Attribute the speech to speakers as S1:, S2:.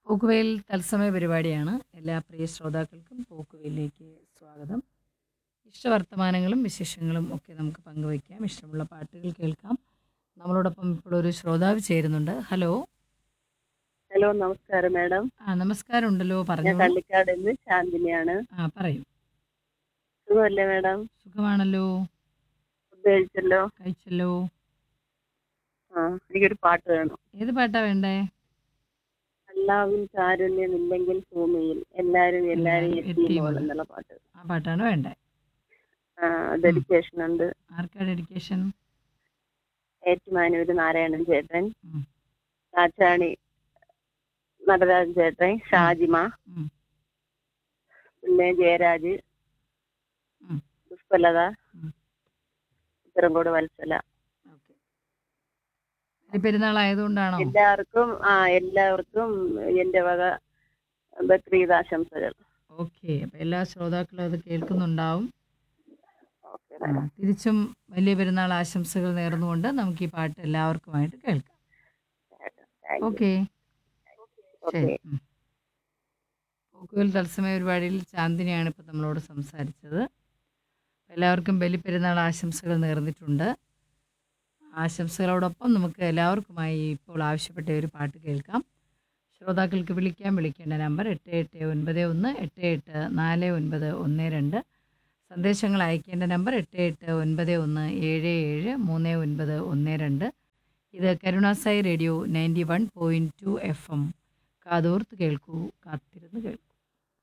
S1: പോക്കുവെയിൽ തത്സമയ പരിപാടിയാണ് എല്ലാ പ്രിയ ശ്രോതാക്കൾക്കും പോക്കുവെയിലേക്ക് സ്വാഗതം ഇഷ്ടവർത്തമാനങ്ങളും വിശേഷങ്ങളും ഒക്കെ നമുക്ക് പങ്കുവയ്ക്കാം ഇഷ്ടമുള്ള പാട്ടുകൾ കേൾക്കാം നമ്മളോടൊപ്പം ഇപ്പോൾ ഒരു ശ്രോതാവ് ചേരുന്നുണ്ട് ഹലോ
S2: ഹലോ നമസ്കാരം മാഡം
S1: ആ നമസ്കാരം ഉണ്ടല്ലോ
S2: ഞാൻ
S1: പറഞ്ഞോളൂ
S2: കള്ളിക്കാട് നിന്ന് ശാന്തിനിയാണ്
S1: ആ പറയൂ
S2: സുഖമല്ലേ മാഡം
S1: സുഖമാണല്ലോ
S2: ഫുഡ് കഴിച്ചല്ലോ
S1: കഴിച്ചല്ലോ
S2: ആ എനിക്കൊരു പാട്ട് വേണം
S1: ഏത് പാട്ടാ വേണ്ടേ
S2: അല്ലാവിൻ കാരുണ്യം ഇല്ലെങ്കിൽ ഭൂമിയിൽ എല്ലാരും എല്ലാരും
S1: എല്ലാരും
S2: എത്തിയും
S1: എത്തിയും
S2: പോലെ എന്നുള്ള പാട്ട്
S1: ആ പാട്ടാണ് വേണ്ടേ
S2: ആ ഡെഡിക്കേഷൻ ഉണ്ട്
S1: ആർക്കാ ഡെഡിക്കേഷൻ
S2: ഏറ്റുമാനൂര് നാരായണൻ ചേട്ടൻ
S1: ഉം.
S2: കാച്ചാണി നടരാജൻ ചേട്ടൻ ഷാജിമ
S1: ഉം.
S2: പിന്നെ ജയരാജ്
S1: ഉം.
S2: പുഷ്പലത
S1: ഉം.
S2: ഉത്തരങ്കോട് വത്സല
S1: ഓക്കെ പെരുന്നാൾ ആയതുകൊണ്ടാണോ
S2: എല്ലാവർക്കും ആ എല്ലാവർക്കും എന്റെ വക ബക്രീദ് ആശംസകൾ
S1: ഓക്കെ അപ്പൊ എല്ലാ ശ്രോതാക്കളും അത് കേൾക്കുന്നുണ്ടാവും
S2: ഓക്കെ
S1: ആ, തിരിച്ചും വലിയ പെരുന്നാൾ ആശംസകൾ നേർന്നുകൊണ്ട് നമുക്ക് ഈ പാട്ട് എല്ലാവർക്കുമായിട്ട് കേൾക്കാം ഓക്കെ ശരി ഉം. പോക്കുവൽ തത്സമയ പരിപാടിയിൽ ചാന്ദിനിയാണ് ഇപ്പോൾ നമ്മളോട് സംസാരിച്ചത് എല്ലാവർക്കും ബലിപ്പെരുന്നാൾ ആശംസകൾ നേർന്നിട്ടുണ്ട് ആശംസകളോടൊപ്പം നമുക്ക് എല്ലാവർക്കുമായി ഇപ്പോൾ ആവശ്യപ്പെട്ട ഒരു പാട്ട് കേൾക്കാം ശ്രോതാക്കൾക്ക് വിളിക്കാൻ വിളിക്കേണ്ട നമ്പർ എട്ട് എട്ട് ഒൻപത് ഒന്ന് എട്ട് എട്ട് നാല് ഒൻപത് ഒന്ന് രണ്ട് സന്ദേശങ്ങൾ അയക്കേണ്ട നമ്പർ എട്ട് എട്ട് ഒൻപത് ഒന്ന് ഏഴ് ഏഴ് മൂന്ന് ഒൻപത് ഒന്ന് രണ്ട് ഇത് കരുണാസായി radio ninety one point two F M കാതോർത്ത് കേൾക്കൂ കാത്തിരുന്ന് കേൾക്കൂ